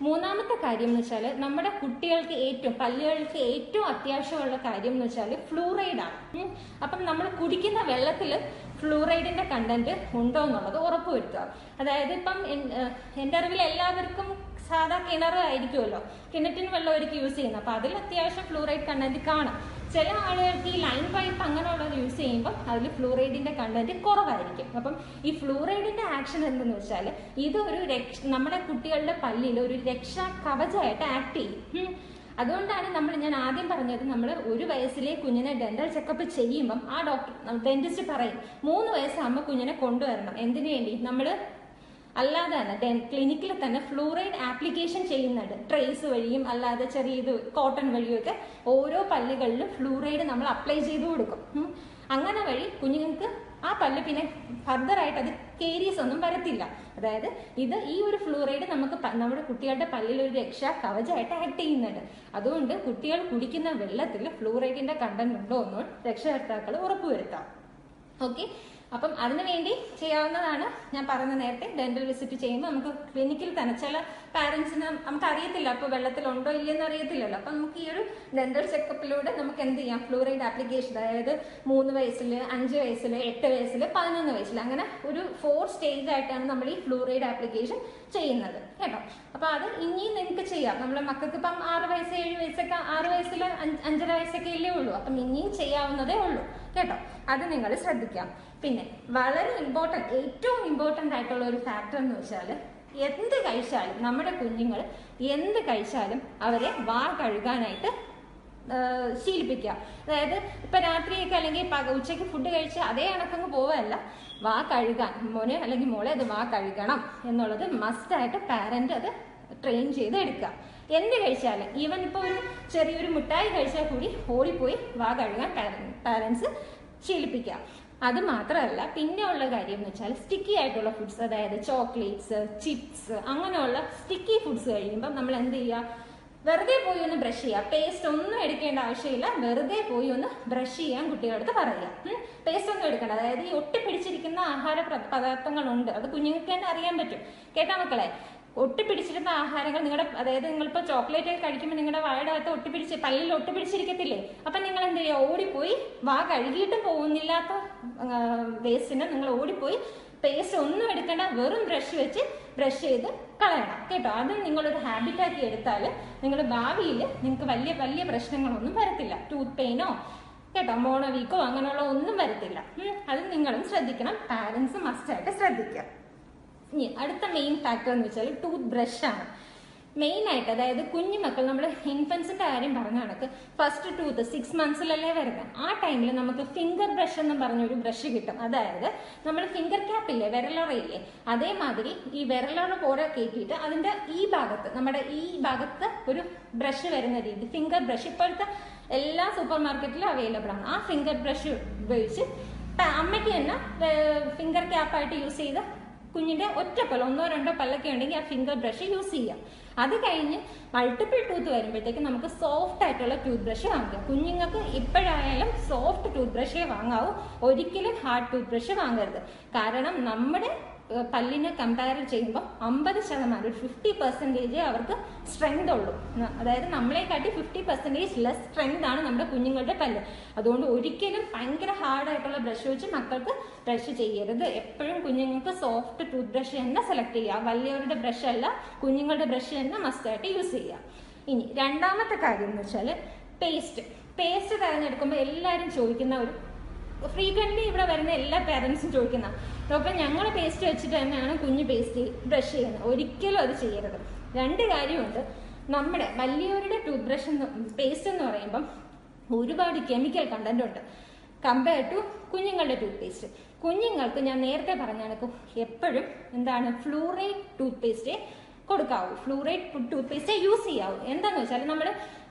മൂന്നാമത്തെ കാര്യം എന്ന് വെച്ചാൽ നമ്മുടെ കുട്ടികൾക്ക് ഏറ്റവും പല്ലുകൾക്ക് ഏറ്റവും അത്യാവശ്യമുള്ള കാര്യം എന്ന് വെച്ചാൽ ഫ്ലൂറൈഡ് ആണ് ഉം. അപ്പം നമ്മൾ കുടിക്കുന്ന വെള്ളത്തിൽ ഫ്ലൂറൈഡിന്റെ കണ്ടന്റ് ഉണ്ടോ എന്നുള്ളത് ഉറപ്പുവരുത്തുക അതായത് ഇപ്പം എൻ- ഏഹ് എൻ്റെ അറിവിൽ എല്ലാവർക്കും സാധാ കിണർ ആയിരിക്കുമല്ലോ കിണറ്റിന് വെള്ളമായിരിക്കും യൂസ് ചെയ്യുന്നത് അപ്പം അതിൽ അത്യാവശ്യം ഫ്ലൂറൈഡ് കണ്ടന്റ് കാണും ചില ആളുകൾക്ക് ഈ ലൈൻ പൈപ്പ് അങ്ങനെയുള്ളത് യൂസ് ചെയ്യുമ്പോൾ അതിൽ ഫ്ലൂറൈഡിന്റെ കണ്ടന്റ് കുറവായിരിക്കും അപ്പം ഈ ഫ്ലൂറൈഡിന്റെ ആക്ഷൻ എന്തെന്ന് വെച്ചാൽ ഇത് ഒരു രക്ഷ നമ്മുടെ കുട്ടികളുടെ പല്ലിൽ ഒരു രക്ഷാ കവചമായിട്ട് ആക്ട് ചെയ്യും ഉം. അതുകൊണ്ടാണ് നമ്മൾ ഞാൻ ആദ്യം പറഞ്ഞത് നമ്മൾ ഒരു വയസ്സിലെ കുഞ്ഞിനെ ഡെന്റൽ ചെക്കപ്പ് ചെയ്യുമ്പം ആ ഡോക്ടർ ഡെന്റിസ്റ്റ് പറയും മൂന്ന് വയസ്സാകുമ്പോൾ കുഞ്ഞിനെ കൊണ്ടുവരണം എന്തിനു വേണ്ടി നമ്മൾ അല്ലാതെ തന്നെ ക്ലിനിക്കിൽ തന്നെ ഫ്ലൂറൈഡ് ആപ്ലിക്കേഷൻ ചെയ്യുന്നുണ്ട് ട്രേസ് വഴിയും അല്ലാതെ ചെറിയ ഇത് കോട്ടൺ വഴിയും ഒക്കെ ഓരോ പല്ലുകളിലും ഫ്ലൂറൈഡ് നമ്മൾ അപ്ലൈ ചെയ്ത് കൊടുക്കും ഉം. അങ്ങനെ വഴി കുഞ്ഞുങ്ങൾക്ക് ആ പല്ല് പിന്നെ ഫർദർ ആയിട്ട് അത് കേരീസ് ഒന്നും വരത്തില്ല അതായത് ഇത് ഈ ഒരു ഫ്ലൂറൈഡ് നമുക്ക് പ- നമ്മുടെ കുട്ടികളുടെ പല്ലിൽ ഒരു രക്ഷാ കവചമായിട്ട് ആക്ട് ചെയ്യുന്നുണ്ട് അതുകൊണ്ട് കുട്ടികൾ കുടിക്കുന്ന വെള്ളത്തിൽ ഫ്ലൂറൈഡിന്റെ കണ്ടന്റ് ഉണ്ടോ എന്ന് രക്ഷകർത്താക്കൾ ഉറപ്പുവരുത്താം ഓക്കെ അപ്പം അതിനു വേണ്ടി ചെയ്യാവുന്നതാണ് ഞാൻ പറഞ്ഞ നേരത്തെ ഡെന്റൽ വിസിറ്റ് ചെയ്യുമ്പോൾ നമുക്ക് ക്ലിനിക്കിൽ തന്നെ ചില പാരന്റ്സിന് നമുക്ക് അറിയത്തില്ല അപ്പോൾ വെള്ളത്തിലുണ്ടോ ഇല്ലെന്ന് അറിയത്തില്ലല്ലോ അപ്പം നമുക്ക് ഈ ഒരു ഡെന്റൽ ചെക്കപ്പിലൂടെ നമുക്ക് എന്ത് ചെയ്യാം ഫ്ലൂറൈഡ് ആപ്ലിക്കേഷൻ അതായത് മൂന്ന് വയസ്സിൽ അഞ്ച് വയസ്സിൽ എട്ട് വയസ്സിൽ പതിനൊന്ന് വയസ്സിൽ അങ്ങനെ ഒരു ഫോർ സ്റ്റേജ് ആയിട്ടാണ് നമ്മൾ ഈ ഫ്ലൂറൈഡ് ആപ്ലിക്കേഷൻ ചെയ്യുന്നത് കേട്ടോ അപ്പൊ അത് ഇനിയും നിങ്ങൾക്ക് ചെയ്യാം നമ്മളെ മക്കൾക്ക് ഇപ്പം ആറ് വയസ്സ് ഏഴ് വയസ്സൊക്കെ ആറ് വയസ്സിൽ അഞ്ച് അഞ്ചര വയസ്സൊക്കെ അല്ലേ ഉള്ളൂ അപ്പം ഇനിയും ചെയ്യാവുന്നതേ ഉള്ളൂ കേട്ടോ അത് നിങ്ങൾ ശ്രദ്ധിക്കാം പിന്നെ വളരെ ഇമ്പോർട്ടൻറ്റ് ഏറ്റവും ഇമ്പോർട്ടൻ്റ് ആയിട്ടുള്ള ഒരു ഫാക്ടർ എന്ന് വെച്ചാൽ എന്ത് കഴിച്ചാലും നമ്മുടെ കുഞ്ഞുങ്ങൾ എന്ത് കഴിച്ചാലും അവരെ വാ കഴുകാനായിട്ട് ആ, ശീലിപ്പിക്കുക അതായത് ഇപ്പൊ രാത്രിയൊക്കെ അല്ലെങ്കിൽ പക ഉച്ചയ്ക്ക് ഫുഡ് കഴിച്ച് അതേ കണക്കങ്ങ് പോവല്ല വാ കഴുകാൻ മോനെ അല്ലെങ്കിൽ മോളെ അത് വാ കഴുകണം എന്നുള്ളത് മസ്റ്റായിട്ട് പാരന്റ് അത് ട്രെയിൻ ചെയ്ത് എടുക്കുക എന്ത് കഴിച്ചാലും ഈവൻ ഇപ്പോൾ ഒരു ചെറിയൊരു മിഠായി കഴിച്ചാൽ കൂടി ഓടിപ്പോയി വാ കഴുകാൻ പാരൻസ് ശീലിപ്പിക്കുക അത് മാത്രമല്ല പിന്നെ ഉള്ള കാര്യം എന്ന് വെച്ചാൽ സ്റ്റിക്കി ആയിട്ടുള്ള ഫുഡ്സ് അതായത് ചോക്ലേറ്റ്സ് ചിപ്സ് അങ്ങനെയുള്ള സ്റ്റിക്കി ഫുഡ്സ് കഴിയുമ്പോൾ നമ്മൾ എന്ത് ചെയ്യുക വെറുതെ പോയി ഒന്ന് ബ്രഷ് ചെയ്യുക പേസ്റ്റ് ഒന്നും എടുക്കേണ്ട ആവശ്യമില്ല വെറുതെ പോയി ഒന്ന് ബ്രഷ് ചെയ്യാൻ കുട്ടികളുടെ അടുത്ത് പറയുക പേസ്റ്റ് ഒന്നും എടുക്കണ്ട അതായത് ഈ ഒട്ടിപ്പിടിച്ചിരിക്കുന്ന ആഹാര പ്ര- പദാർത്ഥങ്ങളുണ്ട് അത് കുഞ്ഞുങ്ങൾക്ക് തന്നെ അറിയാൻ പറ്റും കേട്ടാ മക്കളെ ഒട്ടിപ്പിടിച്ചിരുന്ന ആഹാരങ്ങൾ നിങ്ങളുടെ അതായത് നിങ്ങളിപ്പോൾ ചോക്ലേറ്റ് ഒക്കെ കഴിക്കുമ്പോൾ നിങ്ങളുടെ വായുടെ അകത്ത് ഒട്ടിപ്പിടിച്ച് പല്ലിൽ ഒട്ടിപ്പിടിച്ചിരിക്കത്തില്ലേ അപ്പം നിങ്ങൾ എന്ത് ചെയ്യുക ഓടിപ്പോയി വാ കഴുകിയിട്ടും പോകുന്നില്ലാത്ത വേസ്റ്റിന് നിങ്ങൾ ഓടിപ്പോയി പേസ്റ്റ് ഒന്നും എടുക്കേണ്ട വെറും ബ്രഷ് വെച്ച് ബ്രഷ് ചെയ്ത് കളയണം കേട്ടോ അത് നിങ്ങളൊരു ഹാബിറ്റാക്കി എടുത്താൽ നിങ്ങൾ ഭാവിയിൽ നിങ്ങൾക്ക് വലിയ വലിയ പ്രശ്നങ്ങളൊന്നും വരത്തില്ല ടൂത്ത് പെയിനോ കേട്ടോ മോണോ വീക്കോ അങ്ങനെയുള്ള ഒന്നും വരത്തില്ല ഉം, അത് നിങ്ങളും ശ്രദ്ധിക്കണം പാരൻസ് മസ്റ്റായിട്ട് ശ്രദ്ധിക്കുക ഇനി അടുത്ത മെയിൻ ഫാക്ടർ എന്ന് വെച്ചാൽ ടൂത്ത് ബ്രഷ് ആണ് മെയിൻ ആയിട്ട് അതായത് കുഞ്ഞുമക്കൾ നമ്മൾ ഇൻഫൻസിന്റെ കാര്യം പറഞ്ഞ കണക്ക് ഫസ്റ്റ് ടൂത്ത് സിക്സ് മന്ത്സിലല്ലേ വരുന്നത് ആ ടൈമിൽ നമുക്ക് ഫിംഗർ ബ്രഷ് എന്ന് പറഞ്ഞൊരു ബ്രഷ് കിട്ടും അതായത് നമ്മൾ ഫിംഗർ ക്യാപ്പ് ഇല്ലേ വിരലറയില്ലേ അതേമാതിരി ഈ വിരലറ പോലെ കയറ്റിയിട്ട് അതിന്റെ ഈ ഭാഗത്ത് നമ്മുടെ ഈ ഭാഗത്ത് ഒരു ബ്രഷ് വരുന്ന രീതി ഫിംഗർ ബ്രഷ് ഇപ്പോഴത്തെ എല്ലാ സൂപ്പർ മാർക്കറ്റിലും അവൈലബിൾ ആണ് ആ ഫിംഗർ ബ്രഷ് ഉപയോഗിച്ച് പ- അമ്മയ്ക്ക് തന്നെ ഫിംഗർ ക്യാപ്പായിട്ട് യൂസ് ചെയ്ത് കുഞ്ഞിന്റെ ഒറ്റ പല്ല് ഒന്നോ രണ്ടോ പല്ലൊക്കെ ഉണ്ടെങ്കിൽ ആ ഫിംഗർ ബ്രഷ് യൂസ് ചെയ്യാം അത് കഴിഞ്ഞ് മൾട്ടിപ്പിൾ ടൂത്ത് വരുമ്പോഴത്തേക്ക് നമുക്ക് സോഫ്റ്റ് ആയിട്ടുള്ള ടൂത്ത് ബ്രഷ് വാങ്ങിക്കാം കുഞ്ഞുങ്ങൾക്ക് ഇപ്പോഴായാലും സോഫ്റ്റ് ടൂത്ത് ബ്രഷേ വാങ്ങാവൂ ഒരിക്കലും ഹാർഡ് ടൂത്ത് ബ്രഷ് വാങ്ങരുത് കാരണം നമ്മുടെ ഏഹ്, പല്ലിനെ കമ്പയർ ചെയ്യുമ്പോൾ അമ്പത് ശതമാനം ഒരു ഫിഫ്റ്റി പെർസെൻറ്റേജ് അവർക്ക് സ്ട്രെങ്ത് ഉള്ളൂ ന- അതായത് നമ്മളെക്കാട്ടി ഫിഫ്റ്റി പെർസെൻറ്റേജ് ലെസ് സ്ട്രെങ്ത് ആണ് നമ്മുടെ കുഞ്ഞുങ്ങളുടെ പല്ല് അതുകൊണ്ട് ഒരിക്കലും ഭയങ്കര ഹാർഡായിട്ടുള്ള ബ്രഷ് വെച്ച് മക്കൾക്ക് ബ്രഷ് ചെയ്യരുത് എപ്പോഴും കുഞ്ഞുങ്ങൾക്ക് സോഫ്റ്റ് ടൂത്ത് ബ്രഷ് തന്നെ സെലക്ട് ചെയ്യുക വലിയവരുടെ ബ്രഷ് അല്ല കുഞ്ഞുങ്ങളുടെ ബ്രഷ് തന്നെ മസ്റ്റായിട്ട് യൂസ് ചെയ്യുക ഇനി രണ്ടാമത്തെ കാര്യം എന്ന് വെച്ചാൽ പേസ്റ്റ് പേസ്റ്റ് തിരഞ്ഞെടുക്കുമ്പോൾ എല്ലാവരും ചോദിക്കുന്ന ഒരു ഫ്രീക്വൻ്റ്ലി ഇവിടെ വരുന്ന എല്ലാ പേരൻസും ചോദിക്കുന്ന ഡോക്ടർ ഞങ്ങൾ പേസ്റ്റ് വെച്ചിട്ട് തന്നെയാണ് കുഞ്ഞ് പേസ്റ്റ് ബ്രഷ് ചെയ്യുന്നത് ഒരിക്കലും അത് ചെയ്യരുത് രണ്ട് കാര്യമുണ്ട് നമ്മുടെ വലിയവരുടെ ടൂത്ത് ബ്രഷ് എന്ന് പേസ്റ്റ് എന്ന് പറയുമ്പം ഒരുപാട് കെമിക്കൽ കണ്ടന്റ് ഉണ്ട് കമ്പയർ ടു കുഞ്ഞുങ്ങളുടെ ടൂത്ത് പേസ്റ്റ് കുഞ്ഞുങ്ങൾക്ക് ഞാൻ നേരത്തെ പറഞ്ഞ കണക്ക് എപ്പോഴും എന്താണ് ഫ്ലൂറൈഡ് ടൂത്ത് പേസ്റ്റേ കൊടുക്കാവൂ ഫ്ലൂറൈഡ് ടൂത്ത് പേസ്റ്റേ യൂസ് ചെയ്യാവൂ എന്താന്ന് വെച്ചാൽ നമ്മൾ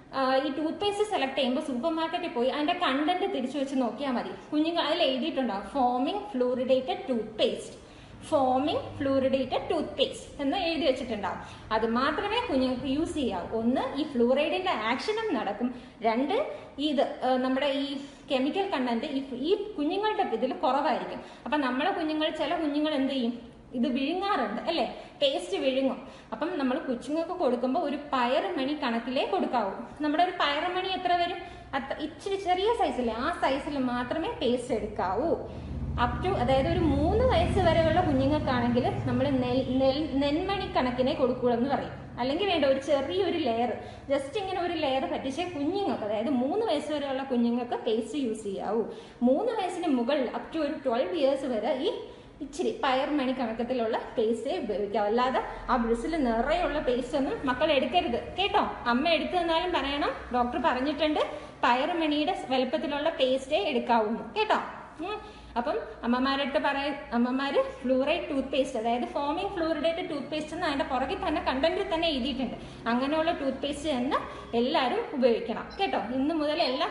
ഈ ടൂത്ത് പേസ്റ്റ് സെലക്ട് ചെയ്യുമ്പോൾ സൂപ്പർ മാർക്കറ്റിൽ പോയി അതിന്റെ കണ്ടന്റ് തിരിച്ചു വെച്ച് നോക്കിയാൽ മതി കുഞ്ഞുങ്ങൾ അതിൽ എഴുതിയിട്ടുണ്ടാവും foaming fluoridated tooth paste foaming fluoridated tooth paste എന്ന് എഴുതി വെച്ചിട്ടുണ്ടാവും അത് മാത്രമേ കുഞ്ഞുങ്ങൾക്ക് യൂസ് ചെയ്യാവൂ ഒന്ന് ഈ ഫ്ലൂറൈഡിന്റെ ആക്ഷനും നടക്കും രണ്ട് ഇത് ആ, നമ്മുടെ ഈ കെമിക്കൽ കണ്ടന്റ് ഈ ഈ കുഞ്ഞുങ്ങളുടെ ഇതിൽ കുറവായിരിക്കും അപ്പൊ നമ്മളെ കുഞ്ഞുങ്ങൾ ചില കുഞ്ഞുങ്ങൾ എന്ത് ചെയ്യും ഇത് വിഴുങ്ങാറുണ്ട് അല്ലേ പേസ്റ്റ് വിഴുങ്ങും അപ്പം നമ്മൾ കൊച്ചുങ്ങൾക്ക് കൊടുക്കുമ്പോൾ ഒരു പയറുമണി കണക്കിലേ കൊടുക്കാവൂ നമ്മുടെ ഒരു പയറുമണി എത്ര വരും അത്ര ഇച്ചിരി ചെറിയ സൈസില്ലേ ആ സൈസിൽ മാത്രമേ പേസ്റ്റ് എടുക്കാവൂ അപ് ടു അതായത് ഒരു മൂന്ന് വയസ്സ് വരെയുള്ള കുഞ്ഞുങ്ങൾക്കാണെങ്കിൽ നമ്മൾ നെൽ നെൽ നെന്മണി കണക്കിനെ കൊടുക്കുള്ളൂ എന്ന് പറയും അല്ലെങ്കിൽ വേണ്ട ഒരു ചെറിയൊരു ലെയർ ജസ്റ്റ് ഇങ്ങനെ ഒരു ലെയർ പറ്റിച്ച് കുഞ്ഞുങ്ങൾക്ക് അതായത് മൂന്ന് വയസ്സ് വരെയുള്ള കുഞ്ഞുങ്ങൾക്ക് പേസ്റ്റ് യൂസ് ചെയ്യാവൂ മൂന്ന് വയസ്സിന് മുകളിൽ അപ് ടു ഒരു ട്വൽവ് ഇയേഴ്സ് വരെ ഈ ഇച്ചിരി പയർ മണി കണക്കത്തിലുള്ള പേസ്റ്റേ ഉപയോഗിക്കാം അല്ലാതെ ആ ബ്രിസിൽ നിറയുള്ള പേസ്റ്റ് ഒന്നും മക്കൾ എടുക്കരുത് കേട്ടോ അമ്മ എടുത്തു തന്നാലും പറയണം ഡോക്ടർ പറഞ്ഞിട്ടുണ്ട് പയർ മണിയുടെ വലുപ്പത്തിലുള്ള പേസ്റ്റേ എടുക്കാവൂന്ന് കേട്ടോ ഉം. അപ്പം അമ്മമാരുടെ അടുത്ത് പറയ അമ്മമാര് ഫ്ലൂറൈഡ് ടൂത്ത് പേസ്റ്റ് അതായത് ഫോമിംഗ് ഫ്ലൂറിഡേറ്റ് ടൂത്ത് പേസ്റ്റ് എന്ന് അതിന്റെ പുറകിൽ തന്നെ കണ്ടന്റിൽ തന്നെ എഴുതിയിട്ടുണ്ട് അങ്ങനെയുള്ള ടൂത്ത് പേസ്റ്റ് തന്നെ എല്ലാവരും ഉപയോഗിക്കണം കേട്ടോ ഇന്ന് മുതൽ എല്ലാം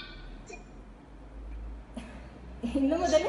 ഇന്ന് മുതൽ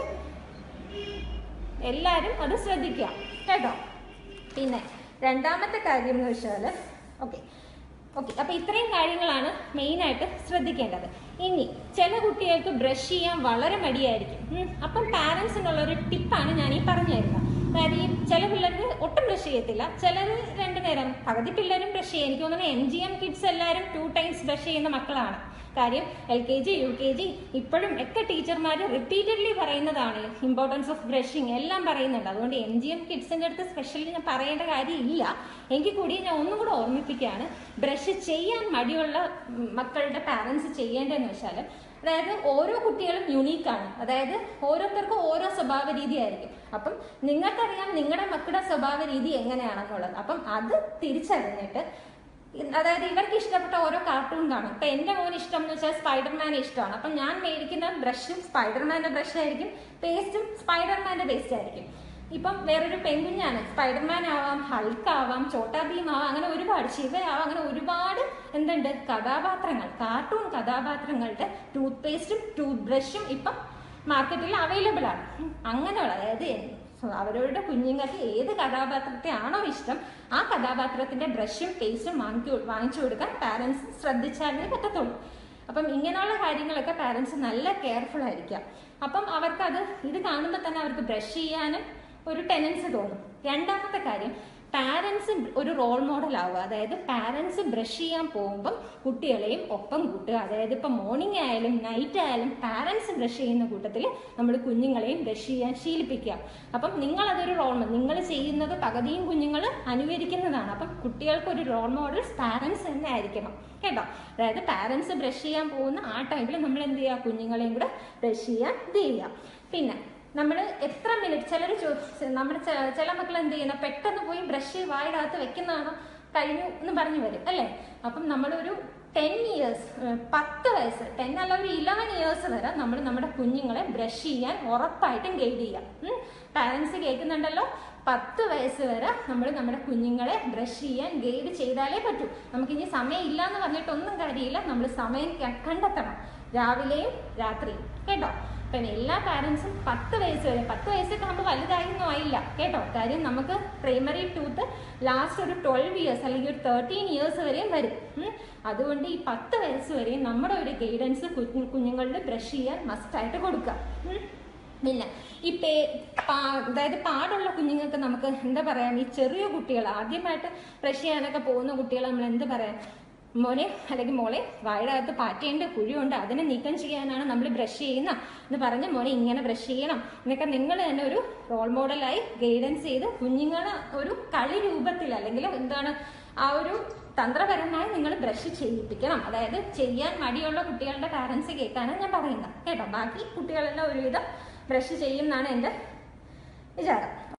എല്ലാവരും അത് ശ്രദ്ധിക്കുക കേട്ടോ പിന്നെ രണ്ടാമത്തെ കാര്യം എന്ന് വെച്ചാൽ ഓക്കെ ഓക്കെ അപ്പൊ ഇത്രയും കാര്യങ്ങളാണ് മെയിനായിട്ട് ശ്രദ്ധിക്കേണ്ടത് ഇനി ചില കുട്ടികൾക്ക് ബ്രഷ് ചെയ്യാൻ വളരെ മടിയായിരിക്കും ഉം. അപ്പം പാരൻസിനുള്ള ഒരു ടിപ്പാണ് ഞാൻ ഈ പറഞ്ഞു തരുന്നത് അതായത് ഈ ചില പിള്ളേർക്ക് ഒട്ടും ബ്രഷ് ചെയ്യത്തില്ല ചിലർ രണ്ടു നേരം പകുതി പിള്ളേരും ബ്രഷ് ചെയ്യും എനിക്ക് തോന്നുന്നു എം ജി എം കിഡ്സ് എല്ലാവരും ടു ടൈംസ് ബ്രഷ് ചെയ്യുന്ന മക്കളാണ് കാര്യം L K G U K G ഇപ്പോഴും ഒക്കെ ടീച്ചർമാർ റിപ്പീറ്റഡ്ലി പറയുന്നതാണ് ഇമ്പോർട്ടൻസ് ഓഫ് ബ്രഷിങ് എല്ലാം പറയുന്നുണ്ട് അതുകൊണ്ട് എം ജി എം കിഡ്സിന്റെ അടുത്ത് സ്പെഷ്യലി ഞാൻ പറയേണ്ട കാര്യമില്ല എങ്കിൽ കൂടി ഞാൻ ഒന്നും കൂടെ ഓർമ്മിപ്പിക്കുകയാണ് ബ്രഷ് ചെയ്യാൻ മടിയുള്ള ഉം, മക്കളുടെ പാരൻസ് ചെയ്യേണ്ടതെന്ന് വെച്ചാൽ അതായത് ഓരോ കുട്ടികളും യുണീക്കാണ് അതായത് ഓരോരുത്തർക്കും ഓരോ സ്വഭാവ രീതിയായിരിക്കും അപ്പം നിങ്ങൾക്കറിയാം നിങ്ങളുടെ മക്കളുടെ സ്വഭാവ രീതി എങ്ങനെയാണെന്നുള്ളത് അപ്പം അത് തിരിച്ചറിഞ്ഞിട്ട് അതായത് ഇവർക്ക് ഇഷ്ടപ്പെട്ട ഓരോ കാർട്ടൂൺ കാണും ഇപ്പൊ എന്റെ മോന് ഇഷ്ടം എന്ന് വെച്ചാൽ സ്പൈഡർമാൻ ഇഷ്ടമാണ് അപ്പം ഞാൻ മേടിക്കുന്ന ബ്രഷും സ്പൈഡർമാന്റെ ബ്രഷ് ആയിരിക്കും പേസ്റ്റും സ്പൈഡർമാന്റെ പേസ്റ്റ് ആയിരിക്കും ഇപ്പം വേറൊരു പെൺകുഞ്ഞാണ് സ്പൈഡർമാൻ ആവാം ഹൾക്ക് ആവാം ചോട്ടാ ഭീം ആവാം അങ്ങനെ ഒരുപാട് ശിവയാവാം അങ്ങനെ ഒരുപാട് എന്തുണ്ട് കഥാപാത്രങ്ങൾ കാർട്ടൂൺ കഥാപാത്രങ്ങളുടെ ടൂത്ത് പേസ്റ്റും ടൂത്ത് ബ്രഷും ഇപ്പം മാർക്കറ്റിൽ അവൈലബിൾ ആണ് ഉം. അങ്ങനെയുള്ള അതായത് അവരവരുടെ കുഞ്ഞുങ്ങൾക്ക് ഏത് കഥാപാത്രത്തെ ആണോ ഇഷ്ടം ആ കഥാപാത്രത്തിന്റെ ബ്രഷും പേസ്റ്റും വാങ്ങിച്ചു വാങ്ങിച്ചു കൊടുക്കാൻ പാരൻസ് ശ്രദ്ധിച്ചാലേ പറ്റത്തുള്ളൂ അപ്പം ഇങ്ങനെയുള്ള കാര്യങ്ങളൊക്കെ പാരൻസ് നല്ല കെയർഫുൾ ആയിരിക്കാം അപ്പം അവർക്കത് ഇത് കാണുമ്പോൾ തന്നെ അവർക്ക് ബ്രഷ് ചെയ്യാനും ഒരു ടെൻഡൻസി തോന്നും രണ്ടാമത്തെ കാര്യം പാരൻസ് ഒരു റോൾ മോഡൽ ആവുക അതായത് പാരൻസ് ബ്രഷ് ചെയ്യാൻ പോകുമ്പം കുട്ടികളെയും ഒപ്പം കൂട്ടുക അതായത് ഇപ്പം മോർണിംഗ് ആയാലും നൈറ്റ് ആയാലും പാരൻസ് ബ്രഷ് ചെയ്യുന്ന കൂട്ടത്തിൽ നമ്മൾ കുഞ്ഞുങ്ങളെയും ബ്രഷ് ചെയ്യാൻ ശീലിപ്പിക്കുക അപ്പം നിങ്ങൾ അതൊരു റോൾ മോഡൽ നിങ്ങൾ ചെയ്യുന്നത് പകുതിയും കുഞ്ഞുങ്ങൾ അനുകരിക്കുന്നതാണ് അപ്പം കുട്ടികൾക്ക് ഒരു റോൾ മോഡൽ പാരൻസ് തന്നെ ആയിരിക്കണം കേട്ടോ അതായത് പാരൻസ് ബ്രഷ് ചെയ്യാൻ പോകുന്ന ആ ടൈമിൽ നമ്മൾ എന്ത് ചെയ്യുക കുഞ്ഞുങ്ങളെയും കൂടെ ബ്രഷ് ചെയ്യാൻ ഇത് ചെയ്യുക പിന്നെ നമ്മൾ എത്ര മിനിറ്റ് ചിലർ നമ്മുടെ ചില മക്കൾ എന്ത് ചെയ്യുന്ന പെട്ടെന്ന് പോയി ബ്രഷ് വായിടകത്ത് വെക്കുന്നതാണോ കഴിഞ്ഞു എന്ന് പറഞ്ഞു വരും അല്ലേ അപ്പം നമ്മളൊരു ടെൻ ഇയേഴ്സ് പത്ത് വയസ്സ് ടെൻ അല്ല ഒരു ഇലവൻ ഇയേഴ്സ് വരെ നമ്മൾ നമ്മുടെ കുഞ്ഞുങ്ങളെ ബ്രഷ് ചെയ്യാൻ ഉറപ്പായിട്ടും ഗൈഡ് ചെയ്യാം പാരൻസ് കേൾക്കുന്നുണ്ടല്ലോ പത്ത് വയസ്സ് വരെ നമ്മൾ നമ്മുടെ കുഞ്ഞുങ്ങളെ ബ്രഷ് ചെയ്യാൻ ഗൈഡ് ചെയ്താലേ പറ്റൂ നമുക്കിനി സമയം ഇല്ല എന്ന് പറഞ്ഞിട്ടൊന്നും കാര്യമില്ല നമ്മൾ സമയം ക- കണ്ടെത്തണം രാവിലെയും രാത്രിയും കേട്ടോ അപ്പം എല്ലാ പാരൻസും പത്ത് വയസ്സ് വരെ പത്ത് വയസ്സൊക്കെ നമ്മൾ വലുതായൊന്നും ആയില്ല കേട്ടോ കാര്യം നമുക്ക് പ്രൈമറി ടൂത്ത് ലാസ്റ്റ് ഒരു ട്വൽവ് ഇയേഴ്സ് അല്ലെങ്കിൽ ഒരു തേർട്ടീൻ ഇയേഴ്സ് വരെയും വരും ഉം. അതുകൊണ്ട് ഈ പത്ത് വയസ്സ് വരെയും നമ്മുടെ ഒരു ഗൈഡൻസ് കുഞ്ഞുങ്ങളുടെ ബ്രഷ് ചെയ്യാൻ മസ്റ്റായിട്ട് കൊടുക്കുക ഉം. പിന്നെ ഈ പേ പാ അതായത് പാടുള്ള കുഞ്ഞുങ്ങൾക്ക് നമുക്ക് എന്താ പറയാ ഈ ചെറിയ കുട്ടികൾ ആദ്യമായിട്ട് ബ്രഷ് ചെയ്യാനൊക്കെ പോകുന്ന കുട്ടികൾ നമ്മൾ എന്ത് പറയാം മോനെ അല്ലെങ്കിൽ മോളെ വാഴകത്ത് പാറ്റേണ്ട കുഴിയുണ്ട് അതിനെ നീക്കം ചെയ്യാനാണ് നമ്മൾ ബ്രഷ് ചെയ്യുന്ന എന്ന് പറഞ്ഞ് മോനെ ഇങ്ങനെ ബ്രഷ് ചെയ്യണം എന്നൊക്കെ നിങ്ങൾ തന്നെ ഒരു റോൾ മോഡലായി ഗൈഡൻസ് ചെയ്ത് കുഞ്ഞുങ്ങളെ ഒരു കളി രൂപത്തിൽ അല്ലെങ്കിൽ എന്താണ് ആ ഒരു തന്ത്രപരമായി നിങ്ങൾ ബ്രഷ് ചെയ്യിപ്പിക്കണം അതായത് ചെയ്യാൻ മടിയുള്ള കുട്ടികളുടെ പാരൻസ് കേൾക്കാനാണ് ഞാൻ പറയുന്നത് കേട്ടോ ബാക്കി കുട്ടികളെല്ലാം ഒരുവിധം ബ്രഷ് ചെയ്യും എന്നാണ് എൻ്റെ വിചാരം